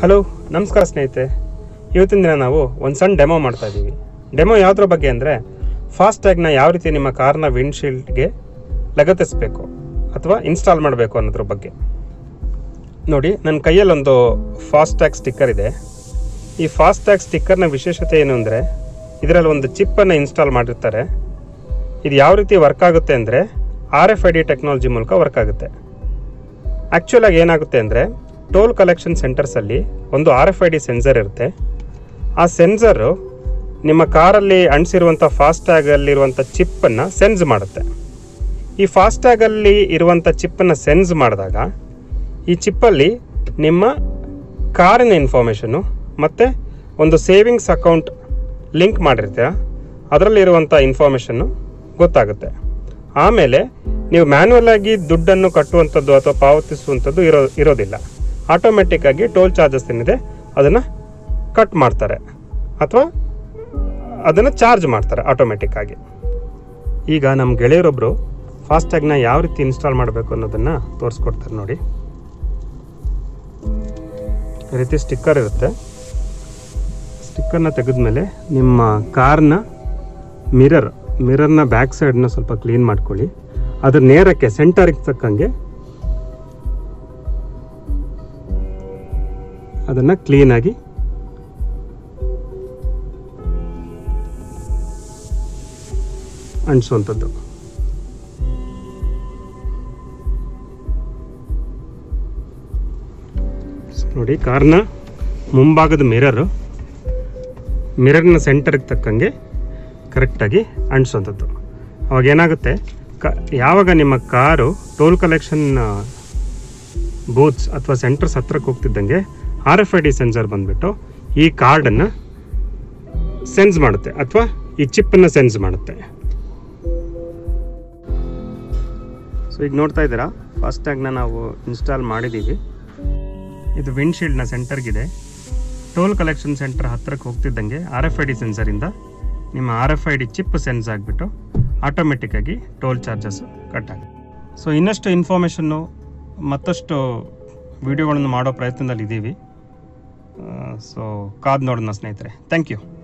hello ನಮಸ್ಕಾರ ಸ್ನೇಹಿತರೆ ಇವತ್ತಿನ ದಿನ ನಾವು ಒಂದು ಸಣ್ಣ ಡೆಮೋ ಮಾಡ್ತಾ ಇದ್ದೀವಿ ಡೆಮೋ ಯಾವುದ್ರ ಬಗ್ಗೆ ಅಂದರೆ ಫಾಸ್ಟ್ಯಾಗ್ನ ಯಾವ ರೀತಿ ನಿಮ್ಮ ಕಾರ್ನ ವಿಂಡ್ಶೀಲ್ಡ್ಗೆ ಲಗತ್ತಿಸಬೇಕು ಅಥವಾ ಇನ್ಸ್ಟಾಲ್ ಮಾಡಬೇಕು ಅನ್ನೋದ್ರ ಬಗ್ಗೆ ನೋಡಿ ನನ್ನ ಕೈಯಲ್ಲೊಂದು ಫಾಸ್ಟ್ಯಾಗ್ ಸ್ಟಿಕ್ಕರ್ ಇದೆ ಈ ಫಾಸ್ಟ್ಯಾಗ್ ಸ್ಟಿಕ್ಕರ್ನ ವಿಶೇಷತೆ ಏನು ಅಂದರೆ ಇದರಲ್ಲಿ ಒಂದು ಚಿಪ್ಪನ್ನು ಇನ್ಸ್ಟಾಲ್ ಮಾಡಿರ್ತಾರೆ ಇದು ಯಾವ ರೀತಿ ವರ್ಕ್ ಆಗುತ್ತೆ ಅಂದರೆ R F I D technology ಮೂಲಕ ವರ್ಕ್ ಆಗುತ್ತೆ ಆ್ಯಕ್ಚುಲಾಗಿ ಏನಾಗುತ್ತೆ ಅಂದರೆ ಟೋಲ್ ಕಲೆಕ್ಷನ್ ಸೆಂಟರ್ಸಲ್ಲಿ ಒಂದು R F I D sensor ಇರುತ್ತೆ ಆ ಸೆನ್ಸರು ನಿಮ್ಮ ಕಾರಲ್ಲಿ ಅಂಟಿಸಿರುವಂಥ ಫಾಸ್ಟ್ಯಾಗಲ್ಲಿರುವಂಥ ಚಿಪ್ಪನ್ನು ಸೆನ್ಸ್ ಮಾಡುತ್ತೆ ಈ ಫಾಸ್ಟ್ಯಾಗಲ್ಲಿ ಇರುವಂಥ ಚಿಪ್ಪನ್ನು ಸೆನ್ಸ್ ಮಾಡಿದಾಗ ಈ ಚಿಪ್ಪಲ್ಲಿ ನಿಮ್ಮ ಕಾರಿನ ಇನ್ಫಾರ್ಮೇಷನು ಮತ್ತು ಒಂದು ಸೇವಿಂಗ್ಸ್ ಅಕೌಂಟ್ ಲಿಂಕ್ ಮಾಡಿರ್ತೀರ ಅದರಲ್ಲಿರುವಂಥ ಇನ್ಫಾರ್ಮೇಷನ್ನು ಗೊತ್ತಾಗುತ್ತೆ ಆಮೇಲೆ ನೀವು ಮ್ಯಾನ್ಯಲ್ ಆಗಿ ದುಡ್ಡನ್ನು ಕಟ್ಟುವಂಥದ್ದು ಅಥವಾ ಪಾವತಿಸುವಂಥದ್ದು ಇರೋ ಇರೋದಿಲ್ಲ ಆಟೋಮೆಟಿಕ್ ಆಗಿ ಟೋಲ್ ಚಾರ್ಜಸ್ ಏನಿದೆ ಅದನ್ನು ಕಟ್ ಮಾಡ್ತಾರೆ ಅಥವಾ ಅದನ್ನು ಚಾರ್ಜ್ ಮಾಡ್ತಾರೆ ಆಟೋಮೆಟಿಕ್ ಆಗಿ ಈಗ ನಮ್ಮ ಗೆಳೆಯರೊಬ್ಬರು ಫಾಸ್ಟ್ಯಾಗ್ನ ಯಾವ ರೀತಿ ಇನ್ಸ್ಟಾಲ್ ಮಾಡಬೇಕು ಅನ್ನೋದನ್ನು ತೋರಿಸ್ಕೊಡ್ತಾರೆ ನೋಡಿ ಈ ರೀತಿ ಸ್ಟಿಕ್ಕರ್ ಇರುತ್ತೆ ಸ್ಟಿಕ್ಕರ್ನ ತೆಗೆದ್ಮೇಲೆ ನಿಮ್ಮ ಕಾರ್ನ ಮಿರರ್ ಮಿರರ್ನ ಬ್ಯಾಕ್ ಸೈಡ್ನ ಸ್ವಲ್ಪ ಕ್ಲೀನ್ ಮಾಡ್ಕೊಳ್ಳಿ ಅದ್ರ ನೇರಕ್ಕೆ ಸೆಂಟರ್ಗೆ ತಕ್ಕಂಗೆ ಅದನ್ನು ಕ್ಲೀನಾಗಿ ಅಂಟಿಸುವಂಥದ್ದು ನೋಡಿ ಕಾರ್ನ ಮುಂಭಾಗದ ಮಿರರು ಮಿರರ್ನ ಸೆಂಟರ್ಗೆ ತಕ್ಕಂಗೆ ಕರೆಕ್ಟಾಗಿ ಅಂಟಿಸುವಂಥದ್ದು ಅವಾಗ ಏನಾಗುತ್ತೆ ಕ ಯಾವಾಗ ನಿಮ್ಮ ಕಾರು ಟೋಲ್ ಕಲೆಕ್ಷನ್ ಬೂತ್ಸ್ ಅಥವಾ ಸೆಂಟರ್ಸ್ ಹತ್ರಕ್ಕೆ ಹೋಗ್ತಿದ್ದಂಗೆ R F I D sensor ಬಂದುಬಿಟ್ಟು ಈ ಕಾರ್ಡನ್ನು ಸೆನ್ಸ್ ಮಾಡುತ್ತೆ ಅಥವಾ ಈ ಚಿಪ್ಪನ್ನು ಸೆನ್ಸ್ ಮಾಡುತ್ತೆ ಸೊ ಈಗ ನೋಡ್ತಾ ಇದ್ದೀರಾ ಫಾಸ್ಟ್ಯಾಗ್ನ ನಾವು ಇನ್ಸ್ಟಾಲ್ ಮಾಡಿದ್ದೀವಿ ಇದು ವಿಂಡ್ಶೀಲ್ಡ್ನ ಸೆಂಟರ್ಗಿದೆ ಟೋಲ್ ಕಲೆಕ್ಷನ್ ಸೆಂಟರ್ ಹತ್ರಕ್ಕೆ ಹೋಗ್ತಿದ್ದಂಗೆ ಆರ್ ಎಫ್ ಐ ಡಿ ಸೆನ್ಸರಿಂದ ನಿಮ್ಮ R F I D chip sense ಆಗಿಬಿಟ್ಟು ಆಟೋಮೆಟಿಕ್ಕಾಗಿ ಟೋಲ್ ಚಾರ್ಜಸ್ ಕಟ್ ಆಗುತ್ತೆ ಸೊ ಇನ್ನಷ್ಟು ಇನ್ಫಾರ್ಮೇಷನ್ನು ಮತ್ತಷ್ಟು ವಿಡಿಯೋಗಳನ್ನು ಮಾಡೋ ಪ್ರಯತ್ನದಲ್ಲಿ ಇದ್ದೀವಿ ಸೊ ಕಾದು ನೋಡೋಣ ಸ್ನೇಹಿತರೆ ಥ್ಯಾಂಕ್ ಯು